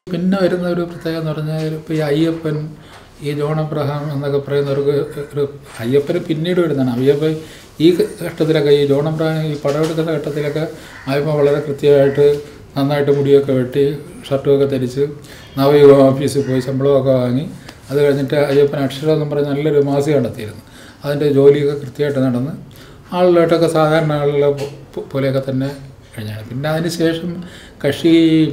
പിന്നെ വരുന്ന ഒരു പ്രത്യേകത എന്ന് പറഞ്ഞാൽ ഇപ്പോൾ ഈ അയ്യപ്പൻ ഈ ജോൺ അബ്രഹാം എന്നൊക്കെ പറയുന്നവർക്ക് ഒരു അയ്യപ്പന് പിന്നീട് വരുന്നതാണ് അയ്യപ്പൻ ഈ ഘട്ടത്തിലൊക്കെ ഈ ജോൺ അബ്രഹാം ഈ പടമെടുക്കുന്ന ഘട്ടത്തിലൊക്കെ അയ്യപ്പൻ വളരെ കൃത്യമായിട്ട് നന്നായിട്ട് മുടിയൊക്കെ വെട്ടി ഷർട്ടുമൊക്കെ ധരിച്ച് നവയുഗ ഓഫീസിൽ പോയി ശമ്പളമൊക്കെ വാങ്ങി അത് കഴിഞ്ഞിട്ട് അയ്യപ്പൻ അക്ഷരം എന്നും പറഞ്ഞ് നല്ലൊരു മാസിക നടത്തിയിരുന്നു അതിൻ്റെ ജോലിയൊക്കെ കൃത്യമായിട്ട് നടന്ന് ആളുകളായിട്ടൊക്കെ സാധാരണ ആളുകളെ പോ- പോലെയൊക്കെ തന്നെ കഴിഞ്ഞാണ് പിന്നെ അതിന് ശേഷം കക്ഷി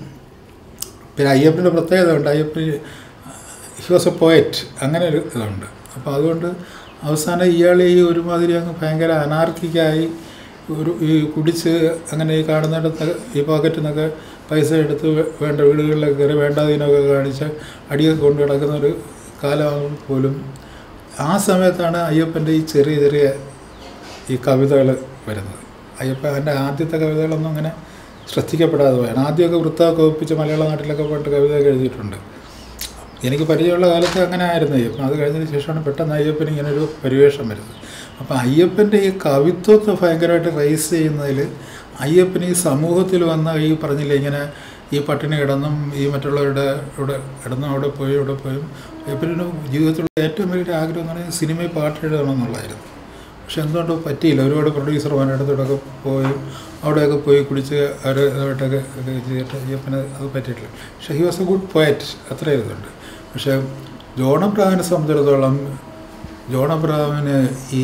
പിന്നെ അയ്യപ്പൻ്റെ പ്രത്യേകത ഉണ്ട് Ayyappan he was a poet അങ്ങനെ ഒരു ഇതുണ്ട് അപ്പോൾ അതുകൊണ്ട് അവസാനം ഇയാൾ ഈ ഒരുമാതിരി അങ്ങ് ഭയങ്കര അനാർക്കിക്കായി ഒരു ഈ കുടിച്ച് അങ്ങനെ ഈ കാണുന്നിടത്ത് ഈ പോക്കറ്റിൽ നിന്നൊക്കെ പൈസ എടുത്ത് വേ- വേണ്ട വീടുകളിലൊക്കെ കയറി വേണ്ടാതിനൊക്കെ കാണിച്ച് അടിയൊക്കെ കൊണ്ട് കിടക്കുന്ന ഒരു കാലമാകുമ്പോൾ പോലും ആ സമയത്താണ് അയ്യപ്പൻ്റെ ഈ ചെറിയ ചെറിയ ഈ കവിതകൾ വരുന്നത് അയ്യപ്പ എൻ്റെ ആദ്യത്തെ കവിതകളൊന്നും അങ്ങനെ ശ്രദ്ധിക്കപ്പെടാതെ പോയാണ് ആദ്യമൊക്കെ വൃത്തമൊക്കെ ഒപ്പിച്ച് മലയാള നാട്ടിലൊക്കെ പോയിട്ട് കവിതയൊക്കെ എഴുതിയിട്ടുണ്ട് എനിക്ക് പരിചയമുള്ള കാലത്ത് അങ്ങനെ ആയിരുന്നു അയ്യപ്പൻ അത് കഴിഞ്ഞതിന് ശേഷമാണ് പെട്ടെന്ന് അയ്യപ്പൻ ഇങ്ങനെ ഒരു പരിവേഷം വരുന്നത് അപ്പം അയ്യപ്പൻ്റെ ഈ കവിത്വത്തെ ഭയങ്കരമായിട്ട് റൈസ് ചെയ്യുന്നതിൽ അയ്യപ്പൻ ഈ സമൂഹത്തിൽ വന്ന ഈ പറഞ്ഞില്ലേ ഇങ്ങനെ ഈ പട്ടിണി കിടന്നും ഈ മറ്റുള്ളവരുടെ ഇവിടെ കിടന്നും അവിടെ പോയി ഇവിടെ പോയും അയ്യപ്പൻ്റെ ജീവിതത്തിലുള്ള ഏറ്റവും വലിയൊരു ആഗ്രഹം എന്ന് പറഞ്ഞാൽ സിനിമയിൽ പാട്ട് എഴുതണം എന്നുള്ളതായിരുന്നു പക്ഷെ എന്തുകൊണ്ടോ പറ്റിയില്ല ഒരുപാട് പ്രൊഡ്യൂസർമാരുടെ അടുത്തോടൊക്കെ പോയി അവിടെയൊക്കെ പോയി കുടിച്ച് അവരുമായിട്ടൊക്കെ ഒക്കെ ചെയ്തിട്ട് അയ്യപ്പന് അത് പറ്റിയിട്ടില്ല പക്ഷേ he was a good poet അത്രയും ഇതുണ്ട് പക്ഷേ ജോൺ അബ്രഹാമിനെ സംബന്ധിച്ചിടത്തോളം ജോൺ അബ്രഹാമിന് ഈ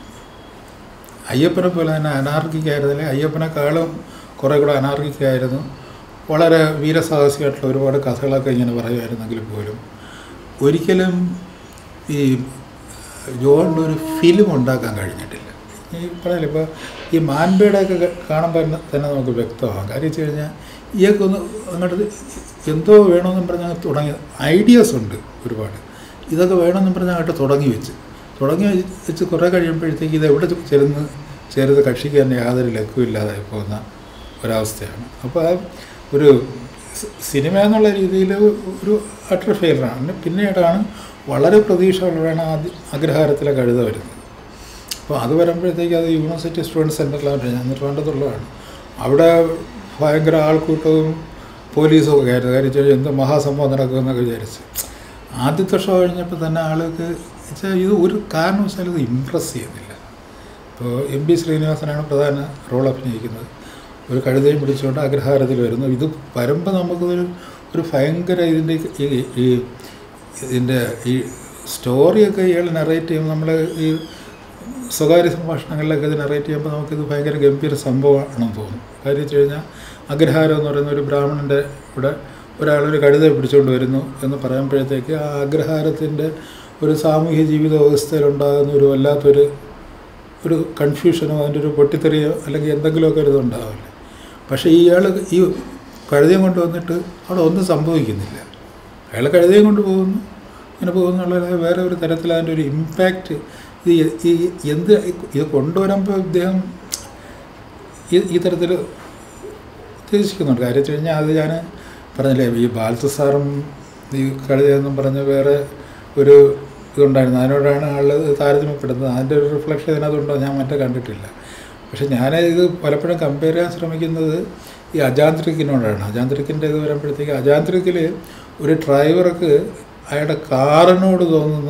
അയ്യപ്പനെ പോലെ തന്നെ അനാർക്കിക്കായിരുന്നില്ല അയ്യപ്പനെക്കാളും കുറേ കൂടെ അനാർക്കിക്കായിരുന്നു വളരെ വീരസാഹസികമായിട്ടുള്ള ഒരുപാട് കഥകളൊക്കെ ഇങ്ങനെ പറയുമായിരുന്നെങ്കിൽ പോലും ഒരിക്കലും ഈ ജോണിന് ഒരു ഫിലിം ഉണ്ടാക്കാൻ കഴിഞ്ഞിട്ടില്ല ഈ പറഞ്ഞില്ല ഇപ്പോൾ ഈ മാൻപേടൊക്കെ കാണുമ്പോൾ തന്നെ തന്നെ നമുക്ക് വ്യക്തമാകും കാര്യം വെച്ച് കഴിഞ്ഞാൽ ഇയാൾക്കൊന്ന് അങ്ങോട്ട് എന്തോ വേണമെന്നും പറഞ്ഞ് അങ്ങ് തുടങ്ങി ഐഡിയാസ് ഉണ്ട് ഒരുപാട് ഇതൊക്കെ വേണമെന്നും പറഞ്ഞ് അങ്ങോട്ട് തുടങ്ങി വെച്ച് തുടങ്ങി വെച്ച് കുറേ കഴിയുമ്പോഴത്തേക്ക് ഇത് എവിടെ ചെല്ലുന്ന ചേരുന്ന കക്ഷിക്ക് തന്നെ യാതൊരു ലക്കുമില്ലാതായി പോകുന്ന ഒരവസ്ഥയാണ് അപ്പോൾ ആ ഒരു സി- സിനിമ എന്നുള്ള രീതിയിൽ ഒരു അട്ടർ ഫെയിലറാണ് പിന്നീടാണ് വളരെ പ്രതീക്ഷകളുടെയാണ് ആദ്യ അഗ്രഹാരത്തിലെ കഴുത വരുന്നത് അപ്പോൾ അത് വരുമ്പോഴത്തേക്ക് അത് യൂണിവേഴ്സിറ്റി സ്റ്റുഡൻറ്റ് സെൻറ്ററിലാണ് ഞാൻ ട്രിവാൻഡ്രത്തുള്ളതാണ് അവിടെ ഭയങ്കര ആൾക്കൂട്ടവും പോലീസും ഒക്കെ ആയിരുന്നു കാര്യം വെച്ചാൽ എന്ത് മഹാസംഭവം നടക്കുമെന്നൊക്കെ വിചാരിച്ച് ആദ്യത്തെ ഷോ കഴിഞ്ഞപ്പോൾ തന്നെ ആൾക്ക് വെച്ചാൽ ഇത് ഒരു കാരണവശാലും ഇത് ഇമ്പ്രസ് ചെയ്യുന്നില്ല ഇപ്പോൾ എം പി ശ്രീനിവാസനാണ് പ്രധാന റോൾ അഭിനയിക്കുന്നത് ഒരു കഴുതയും പിടിച്ചുകൊണ്ട് അഗ്രഹാരത്തിൽ വരുന്നു ഇത് വരുമ്പോൾ നമുക്കൊരു ഒരു ഭയങ്കര ഇതിൻ്റെ ഈ ഈ ഇതിൻ്റെ ഈ സ്റ്റോറിയൊക്കെ ഇയാൾ നെറേറ്റ് ചെയ്യുമ്പോൾ നമ്മൾ ഈ സ്വകാര്യ സംഭാഷണങ്ങളിലൊക്കെ ഇത് നെറേറ്റ് ചെയ്യുമ്പോൾ നമുക്കിത് ഭയങ്കര ഗംഭീര സംഭവമാണെന്ന് തോന്നും കാര്യം വെച്ച് കഴിഞ്ഞാൽ അഗ്രഹാരം എന്ന് പറയുന്ന ഒരു ബ്രാഹ്മണൻ്റെ ഇവിടെ ഒരാളൊരു കഴുത പിടിച്ചുകൊണ്ട് വരുന്നു എന്ന് പറയുമ്പോഴത്തേക്ക് ആ അഗ്രഹാരത്തിൻ്റെ ഒരു സാമൂഹ്യ ജീവിത വ്യവസ്ഥയിലുണ്ടാകുന്ന ഒരു വല്ലാത്തൊരു ഒരു കൺഫ്യൂഷനോ അതിൻ്റെ ഒരു പൊട്ടിത്തെറിയോ അല്ലെങ്കിൽ എന്തെങ്കിലുമൊക്കെ ഒരു ഇതുണ്ടാവില്ല പക്ഷേ ഇയാൾ ഈ കഴുതയും കൊണ്ട് വന്നിട്ട് അവിടെ ഒന്നും സംഭവിക്കുന്നില്ല അയാൾ കഴുതയും കൊണ്ട് പോകുന്നു ഇങ്ങനെ പോകുന്നുള്ള വേറെ ഒരു തരത്തിൽ അതിൻ്റെ ഒരു ഇമ്പാക്റ്റ് ഇത് ഈ എന്ത് ഇത് കൊണ്ടുവരുമ്പോൾ ഇദ്ദേഹം ഈ ഈ തരത്തിൽ ഉദ്ദേശിക്കുന്നുണ്ട് കാര്യം വെച്ച് കഴിഞ്ഞാൽ അത് ഞാൻ പറഞ്ഞില്ലേ ഈ ബാലത്ത് സാറും ഈ കഴുതയെന്നും പറഞ്ഞ് വേറെ ഒരു ഇതുണ്ടായിരുന്നു അതിനോടാണ് ആൾ താരതമ്യപ്പെടുന്നത് അതിൻ്റെ ഒരു റിഫ്ലക്ഷൻ ഇതിനകത്തുണ്ടോ ഞാൻ മറ്റേ കണ്ടിട്ടില്ല പക്ഷെ ഞാൻ ഇത് പലപ്പോഴും കമ്പയർ ചെയ്യാൻ ശ്രമിക്കുന്നത് ഈ അജാന്ത്രിക്കിനോടാണ് അജാന്ത്രിക്കിൻ്റെ ഇത് വരുമ്പോഴത്തേക്ക് അജാന്ത്രിക്കിൽ ഒരു ഡ്രൈവർക്ക് അയാളുടെ കാറിനോട് തോന്നുന്ന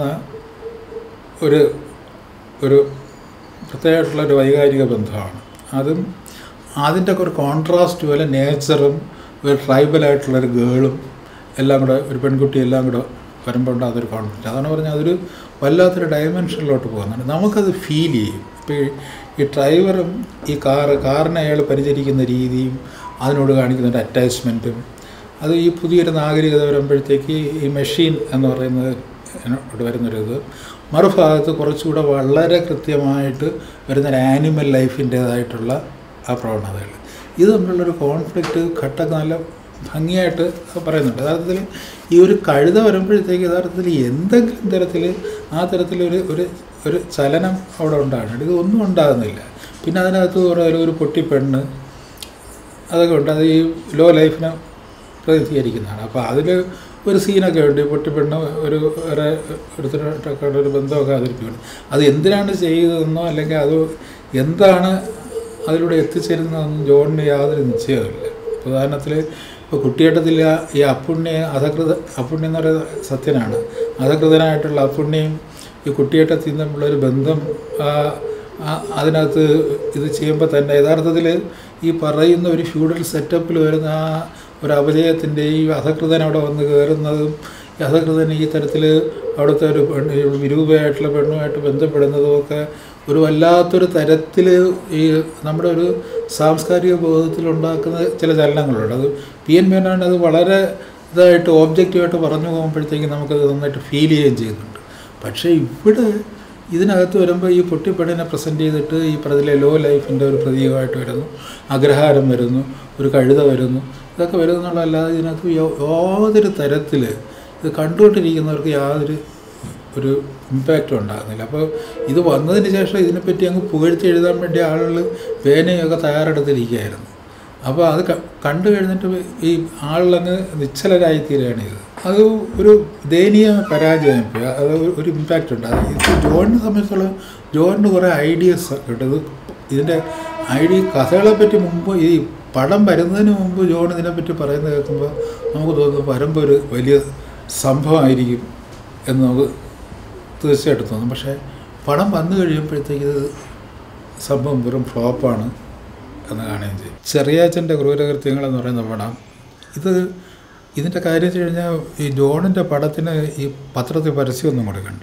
ഒരു ഒരു പ്രത്യേകമായിട്ടുള്ള ഒരു വൈകാരിക ബന്ധമാണ് അതും അതിൻ്റെ ഒക്കെ ഒരു കോൺട്രാസ്റ്റ് പോലെ നേച്ചറും ഒരു ട്രൈബലായിട്ടുള്ളൊരു ഗേളും എല്ലാം കൂടെ ഒരു പെൺകുട്ടി എല്ലാം കൂടെ വരുമ്പോൾ അതൊരു കോൺഫ്ലിക്റ്റ് അതാണ് പറഞ്ഞാൽ അതൊരു വല്ലാത്തൊരു ഡയമെൻഷനിലോട്ട് പോകുന്നുണ്ട് നമുക്കത് ഫീൽ ചെയ്യും ഇപ്പോൾ ഈ ഡ്രൈവറും ഈ കാറ് കാറിനെ അയാൾ പരിചരിക്കുന്ന രീതിയും അതിനോട് കാണിക്കുന്ന ഒരു അറ്റാച്ച്മെൻറ്റും അത് ഈ പുതിയൊരു നാഗരികത വരുമ്പോഴത്തേക്ക് ഈ മെഷീൻ എന്ന് പറയുന്നത് എന്നോട് വരുന്നൊരു ഇത് മറുഭാഗത്ത് കുറച്ചുകൂടെ വളരെ കൃത്യമായിട്ട് വരുന്നൊരു ആനിമൽ ലൈഫിൻ്റേതായിട്ടുള്ള ആ പ്രവണതകൾ ഇത് തമ്മിലുള്ളൊരു കോൺഫ്ലിക്റ്റ് ഘട്ടം നല്ല ഭംഗിയായിട്ട് പറയുന്നുണ്ട് യഥാർത്ഥത്തിൽ ഈ ഒരു കഴുത വരുമ്പോഴത്തേക്ക് യഥാർത്ഥത്തിൽ എന്തെങ്കിലും തരത്തിൽ ആ തരത്തിലൊരു ഒരു ഒരു ചലനം അവിടെ ഉണ്ടാകുന്നുണ്ട് ഇത് ഒന്നും ഉണ്ടാകുന്നില്ല പിന്നെ അതിനകത്ത് കുറേ ഒരു പൊട്ടിപ്പെണ്ണ് അതൊക്കെ ഉണ്ട് അത് ഈ ലോ ലൈഫിനെ പ്രതിനിധീകരിക്കുന്നതാണ് അപ്പോൾ അതിൽ ഒരു സീനൊക്കെ ഉണ്ട് ഈ പൊട്ടിപ്പെണ്ണ് ഒരു വേറെ ഒരുത്തരായിട്ടൊക്കെ ഒരു ബന്ധമൊക്കെ അവതരിപ്പിക്കുന്നു അത് എന്തിനാണ് ചെയ്തതെന്നോ അല്ലെങ്കിൽ അത് എന്താണ് അതിലൂടെ എത്തിച്ചേരുന്നതെന്നും ജോണിന് യാതൊരു നിശ്ചയമില്ല ഉദാഹരണത്തിൽ ഇപ്പോൾ കുട്ടിയേട്ടത്തിൽ ആ- ഈ അപ്പുണ്യ അധകൃത അപ്പുണ്യം എന്ന് പറയുന്നത് സത്യനാണ് അധകൃതനായിട്ടുള്ള അപ്പുണ്യം ഈ കുട്ടിയേട്ടത്തിൽ നിന്നുള്ളൊരു ബന്ധം ആ, ആ, അതിനകത്ത് ഇത് ചെയ്യുമ്പോൾ തന്നെ യഥാർത്ഥത്തിൽ ഈ പറയുന്ന ഒരു ഫ്യൂഡൽ സെറ്റപ്പിൽ വരുന്ന ആ ഒരു അപജയത്തിൻ്റെ ഈ അധകൃതൻ അവിടെ വന്ന് കയറുന്നതും ഈ അധകൃതൻ ഈ തരത്തിൽ അവിടുത്തെ ഒരു പെണ്ണ് ഈ വിരൂപയായിട്ടുള്ള പെണ്ണുമായിട്ട് ബന്ധപ്പെടുന്നതും ഒക്കെ ഒരു വല്ലാത്തൊരു തരത്തിൽ ഈ നമ്മുടെ ഒരു സാംസ്കാരിക ബോധത്തിലുണ്ടാക്കുന്ന ചില ചലനങ്ങളുണ്ട് അത് പി എൻ മേനോൻ അത് വളരെ ഇതായിട്ട് ഓബ്ജക്റ്റീവായിട്ട് പറഞ്ഞു പോകുമ്പോഴത്തേക്കും നമുക്കത് നന്നായിട്ട് ഫീൽ ചെയ്യുകയും ചെയ്യുന്നുണ്ട് പക്ഷേ ഇവിടെ ഇതിനകത്ത് വരുമ്പോൾ ഈ പൊട്ടിപ്പെണ്ണിനെ പ്രസൻറ്റ് ചെയ്തിട്ട് ഈ പ്രതിലെ ലോ ലൈഫിൻ്റെ ഒരു പ്രതീകമായിട്ട് വരുന്നു അഗ്രഹാരം വരുന്നു ഒരു കഴുത വരുന്നു ഇതൊക്കെ വരുന്നുള്ളതല്ലാതെ ഇതിനകത്ത് യോ- യാതൊരു തരത്തിൽ ഇത് കണ്ടുകൊണ്ടിരിക്കുന്നവർക്ക് യാതൊരു ഒരു ഇമ്പാക്റ്റും ഉണ്ടാകുന്നില്ല അപ്പോൾ ഇത് വന്നതിന് ശേഷം ഇതിനെപ്പറ്റി അങ്ങ് പുകഴ്ത്തി എഴുതാൻ വേണ്ടി ആളുകൾ പേനയൊക്കെ തയ്യാറെടുത്തിരിക്കുകയായിരുന്നു അപ്പോൾ അത് ക- കണ്ടു കഴിഞ്ഞിട്ട് ഈ ആളിലങ്ങ് നിശ്ചലരായിത്തീരുകയാണ് ഇത് അത് ഒരു ദയനീയ പരാജയം ഇപ്പൊ. അത് ഒരു ഇമ്പാക്റ്റ് ഉണ്ട് അത് ഇത് ജോണിനെ സംബന്ധിച്ചോളം ജോണിന് കുറേ ഐഡിയസ് കിട്ടും ഇത് ഇതിൻ്റെ ഐഡിയ കഥകളെ പറ്റി മുമ്പ് ഈ പടം വരുന്നതിന് മുമ്പ് ജോൺ ഇതിനെപ്പറ്റി പറയുന്നത് കേൾക്കുമ്പോൾ നമുക്ക് തോന്നും വരുമ്പോൾ ഒരു വലിയ സംഭവമായിരിക്കും എന്ന് നമുക്ക് തീർച്ചയായിട്ടും തോന്നും പക്ഷേ പടം വന്നു കഴിയുമ്പോഴത്തേക്ക് ഇത് സംഭവം വെറും ഫ്ലോപ്പാണ് എന്ന് കാണുകയും ചെയ്യും ചെറിയാച്ചൻ്റെ ക്രൂരകൃത്യങ്ങൾ എന്ന് പറയുന്ന പടം ഇത് ഇതിൻ്റെ കാര്യം വെച്ച് കഴിഞ്ഞാൽ ഈ ജോണിൻ്റെ പടത്തിന് ഈ പത്രത്തിൽ പരസ്യമൊന്നും കൊടുക്കണ്ട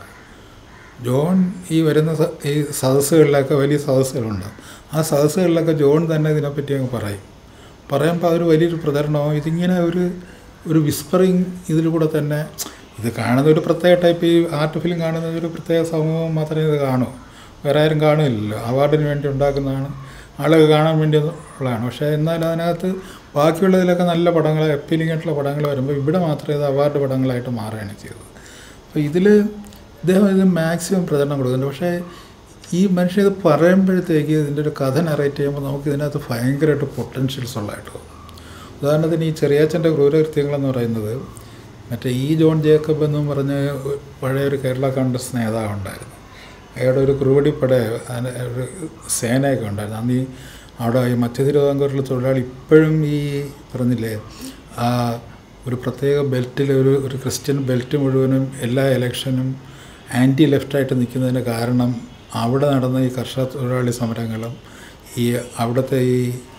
ജോൺ ഈ വരുന്ന സ- ഈ സദസ്സുകളിലൊക്കെ വലിയ സദസ്സുകളുണ്ട് ആ സദസ്സുകളിലൊക്കെ ജോൺ തന്നെ ഇതിനെപ്പറ്റി അങ്ങ് പറയും പറയുമ്പോൾ അതൊരു വലിയൊരു പ്രചരണവും ഇതിങ്ങനെ ഒരു ഒരു വിസ്പറിങ് ഇതിലൂടെ തന്നെ ഇത് കാണുന്ന ഒരു പ്രത്യേക ടൈപ്പ് ഈ ആർട്ട് ഫിലിം കാണുന്ന ഒരു പ്രത്യേക സമൂഹം മാത്രമേ ഇത് കാണൂ വേറെ ആരും കാണില്ലല്ലോ അവാർഡിന് വേണ്ടി ഉണ്ടാക്കുന്നതാണ് ആളുകൾ കാണാൻ വേണ്ടി ഉള്ളതാണ് പക്ഷേ എന്നാൽ അതിനകത്ത് ബാക്കിയുള്ളതിലൊക്കെ നല്ല പടങ്ങൾ അപ്പീലിംഗ് ആയിട്ടുള്ള പടങ്ങൾ വരുമ്പോൾ ഇവിടെ മാത്രമേ ഇത് അവാർഡ് പടങ്ങളായിട്ട് മാറുകയാണ് ചെയ്തത് അപ്പോൾ ഇതിൽ ഇദ്ദേഹം ഇത് മാക്സിമം പ്രചരണം കൊടുക്കുന്നുണ്ട് പക്ഷേ ഈ മനുഷ്യൻ ഇത് പറയുമ്പോഴത്തേക്ക് ഇതിൻ്റെ ഒരു കഥ നറേറ്റ് ചെയ്യുമ്പോൾ നമുക്ക് ഇതിനകത്ത് ഭയങ്കരമായിട്ട് പൊട്ടൻഷ്യൽസ് ഉള്ളതായിട്ട് തോന്നും ഉദാഹരണത്തിന് ഈ ചെറിയാച്ചൻ്റെ ക്രൂരകൃത്യങ്ങളെന്ന് പറയുന്നത് മറ്റേ ഈ ജോൺ ജേക്കബ് എന്നും പറഞ്ഞ പഴയ ഒരു കേരള കോൺഗ്രസ് നേതാവുണ്ടായിരുന്നു അയാളുടെ ഒരു കുറുവടിപ്പട അതിന് ഒരു സേനയൊക്കെ ഉണ്ടായിരുന്നു അന്ന് ഈ അവിടെ ഈ മധ്യ തിരുവിതാംകൂറിലെ തൊഴിലാളി ഇപ്പോഴും ഈ പറഞ്ഞില്ലേ ആ ഒരു പ്രത്യേക ബെൽറ്റിൽ ഒരു ഒരു ക്രിസ്ത്യൻ ബെൽറ്റ് മുഴുവനും എല്ലാ ഇലക്ഷനും ആൻറ്റി ലെഫ്റ്റായിട്ട് നിൽക്കുന്നതിന് കാരണം അവിടെ നടന്ന ഈ കർഷക തൊഴിലാളി സമരങ്ങളും ഈ അവിടുത്തെ ഈ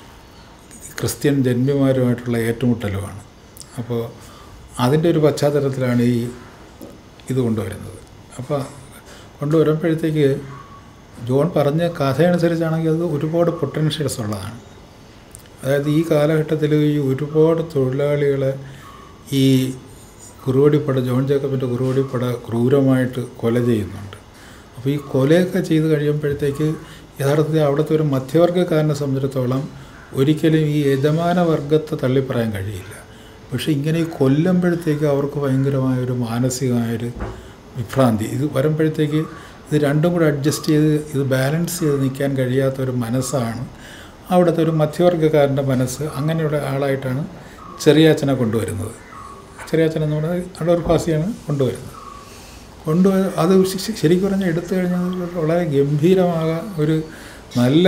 ക്രിസ്ത്യൻ ജന്മിമാരുമായിട്ടുള്ള ഏറ്റുമുട്ടലുമാണ് അപ്പോൾ അതിൻ്റെ ഒരു പശ്ചാത്തലത്തിലാണ് ഈ ഇത് കൊണ്ടുവരുന്നത് അപ്പോൾ കൊണ്ടുവരുമ്പോഴത്തേക്ക് ജോൺ പറഞ്ഞ കഥയനുസരിച്ചാണെങ്കിൽ അത് ഒരുപാട് പൊട്ടൻഷ്യൽസ് ഉള്ളതാണ് അതായത് ഈ കാലഘട്ടത്തിൽ ഈ ഒരുപാട് തൊഴിലാളികളെ ഈ കുറുവടിപ്പട ജോൺ ജേക്കബിൻ്റെ കുറുവടിപ്പട ക്രൂരമായിട്ട് കൊല ചെയ്യുന്നുണ്ട് അപ്പോൾ ഈ കൊലയൊക്കെ ചെയ്ത് കഴിയുമ്പോഴത്തേക്ക് യഥാർത്ഥത്തിൽ അവിടുത്തെ ഒരു മധ്യവർഗ്ഗക്കാരനെ സംബന്ധിച്ചിടത്തോളം ഒരിക്കലും ഈ യജമാന വർഗത്തെ തള്ളിപ്പറയാൻ കഴിയില്ല പക്ഷേ ഇങ്ങനെ ഈ കൊല്ലുമ്പോഴത്തേക്ക് അവർക്ക് ഭയങ്കരമായ ഒരു മാനസികമായൊരു വിഭ്രാന്തി ഇത് വരുമ്പോഴത്തേക്ക് ഇത് രണ്ടും കൂടെ അഡ്ജസ്റ്റ് ചെയ്ത് ഇത് ബാലൻസ് ചെയ്ത് നിൽക്കാൻ കഴിയാത്ത ഒരു മനസ്സാണ് അവിടുത്തെ ഒരു മധ്യവർഗ്ഗക്കാരൻ്റെ മനസ്സ് അങ്ങനെയുള്ള ആളായിട്ടാണ് ചെറിയാച്ചനെ കൊണ്ടുവരുന്നത് ചെറിയാച്ചൻ എന്ന് പറഞ്ഞാൽ അടൂർ ഫാസിയാണ് കൊണ്ടുവരുന്നത് കൊണ്ടുപോയ അത് ശ- ശരിക്കും പറഞ്ഞാൽ എടുത്തു കഴിഞ്ഞാൽ വളരെ ഗംഭീരമായ ഒരു നല്ല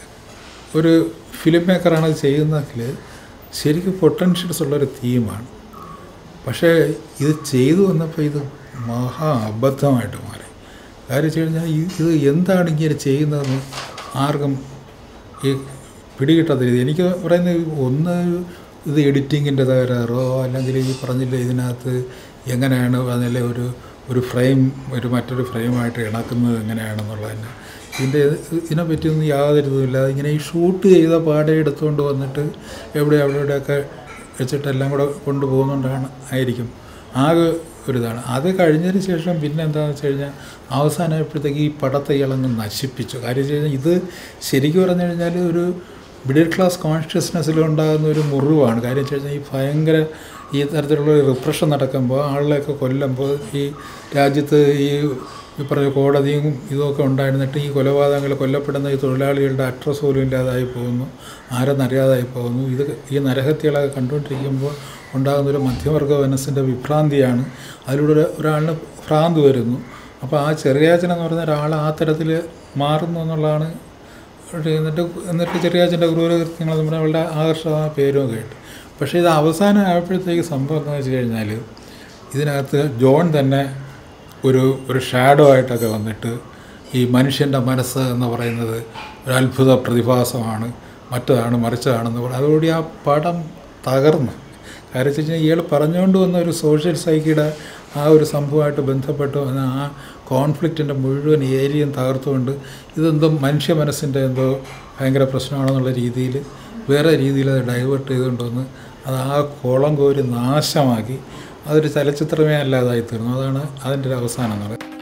ഒരു ഫിലിം മേക്കറാണ് ഇത് ചെയ്യുന്നതെങ്കിൽ ശരിക്കും പൊട്ടൻഷ്യൽസ് ഉള്ളൊരു തീമാണ് പക്ഷേ ഇത് ചെയ്തു വന്നപ്പോൾ ഇത് മഹാ അബദ്ധമായിട്ട് മാറി കാര്യം വെച്ച് കഴിഞ്ഞാൽ ഈ ഇത് എന്താണ് ഇങ്ങനെ ചെയ്യുന്നതെന്ന് ആർക്കും ഈ പിടികിട്ടത്തില്ല എനിക്ക് പറയുന്നത് ഒന്ന് ഇത് എഡിറ്റിങ്ങിൻ്റെ തകരാറോ അല്ലെങ്കിൽ ഈ പറഞ്ഞില്ല ഇതിനകത്ത് എങ്ങനെയാണ് അതിലെ ഒരു ഒരു ഫ്രെയിം ഒരു മറ്റൊരു ഫ്രെയിമായിട്ട് ഇണക്കുന്നത് എങ്ങനെയാണെന്നുള്ളതിന് ഇതിൻ്റെ ഇതിനെ പറ്റിയൊന്നും യാതൊരു ഇതുമില്ല ഇങ്ങനെ ഈ ഷൂട്ട് ചെയ്ത പാടെ എടുത്തുകൊണ്ട് വന്നിട്ട് എവിടെ അവിടെ ഇവിടെയൊക്കെ വെച്ചിട്ട് എല്ലാം കൂടെ കൊണ്ടുപോകുന്നുകൊണ്ടാണ് ആയിരിക്കും ആകെ ഒരിതാണ് അത് കഴിഞ്ഞതിന് ശേഷം പിന്നെ എന്താണെന്ന് വെച്ച് കഴിഞ്ഞാൽ അവസാനമായപ്പോഴത്തേക്ക് ഈ പടത്തെ ഇളങ്ങ് നശിപ്പിച്ചു കാര്യം വെച്ച് കഴിഞ്ഞാൽ ഇത് ശരിക്കും പറഞ്ഞു കഴിഞ്ഞാൽ ഒരു മിഡിൽ ക്ലാസ് കോൺഷ്യസ്നെസ്സിലുണ്ടാകുന്ന ഒരു മുറിവാണ് കാര്യം വെച്ച് കഴിഞ്ഞാൽ ഈ ഭയങ്കര ഈ തരത്തിലുള്ള ഒരു റിപ്രഷൻ നടക്കുമ്പോൾ ആളുകളെയൊക്കെ കൊല്ലുമ്പോൾ ഈ രാജ്യത്ത് ഈ ഈ പറഞ്ഞ കോടതിയും ഇതൊക്കെ ഉണ്ടായിരുന്നിട്ട് ഈ കൊലപാതകങ്ങൾ കൊല്ലപ്പെടുന്ന ഈ തൊഴിലാളികളുടെ അഡ്രസ് പോലും ഇല്ലാതായി പോകുന്നു ആരെന്നറിയാതായി പോകുന്നു ഇത് ഈ നരഹത്യകളൊക്കെ കണ്ടുകൊണ്ടിരിക്കുമ്പോൾ ഉണ്ടാകുന്ന ഒരു മധ്യവർഗ മനസ്സിൻ്റെ വിഭ്രാന്തിയാണ് അതിലൂടെ ഒരു- ഒരാളിന് ഭ്രാന്ത് വരുന്നു അപ്പോൾ ആ ചെറിയാച്ചൻ എന്ന് പറയുന്ന ഒരാൾ ആ തരത്തിൽ മാറുന്നു എന്നുള്ളതാണ് ഒരു എന്നിട്ട് എന്നിട്ട് ചെറിയാച്ചൻ്റെ ക്രൂരകൃത്യങ്ങൾ നമ്മുടെ വളരെ ആകർഷകമായ പേരും ഒക്കെ ആയിട്ട് പക്ഷേ ഇത് അവസാനം ആയപ്പോഴത്തേക്ക് സംഭവം എന്താണെന്ന് വെച്ച് കഴിഞ്ഞാൽ ഇതിനകത്ത് ജോൺ തന്നെ ഒരു ഒരു ഷാഡോ ആയിട്ടൊക്കെ വന്നിട്ട് ഈ മനുഷ്യൻ്റെ മനസ്സ് എന്ന് പറയുന്നത് ഒരു അത്ഭുത പ്രതിഭാസമാണ് മറ്റതാണ് മറിച്ചതാണെന്ന് പറയും അതോടുകൂടി ആ പടം തകർന്നു കാര്യം വെച്ച് കഴിഞ്ഞാൽ ഇയാൾ പറഞ്ഞുകൊണ്ട് വന്ന ഒരു സോഷ്യൽ സൈക്കിയുടെ ആ ഒരു സംഭവമായിട്ട് ബന്ധപ്പെട്ട് വന്ന ആ കോൺഫ്ലിക്റ്റിൻ്റെ മുഴുവൻ ഏരിയയും തകർത്തുകൊണ്ട് ഇതെന്തോ മനുഷ്യ മനസ്സിൻ്റെ എന്തോ ഭയങ്കര പ്രശ്നമാണെന്നുള്ള രീതിയിൽ വേറെ രീതിയിൽ അത് ഡൈവേർട്ട് ചെയ്തുകൊണ്ട് വന്ന് അത് ആ കോളം കോരി നാശമാക്കി അതൊരു ചലച്ചിത്രമേ അല്ലാതായി തീർന്നു അതാണ് അതിൻ്റെ ഒരു അവസാനം എന്ന് പറയുന്നത്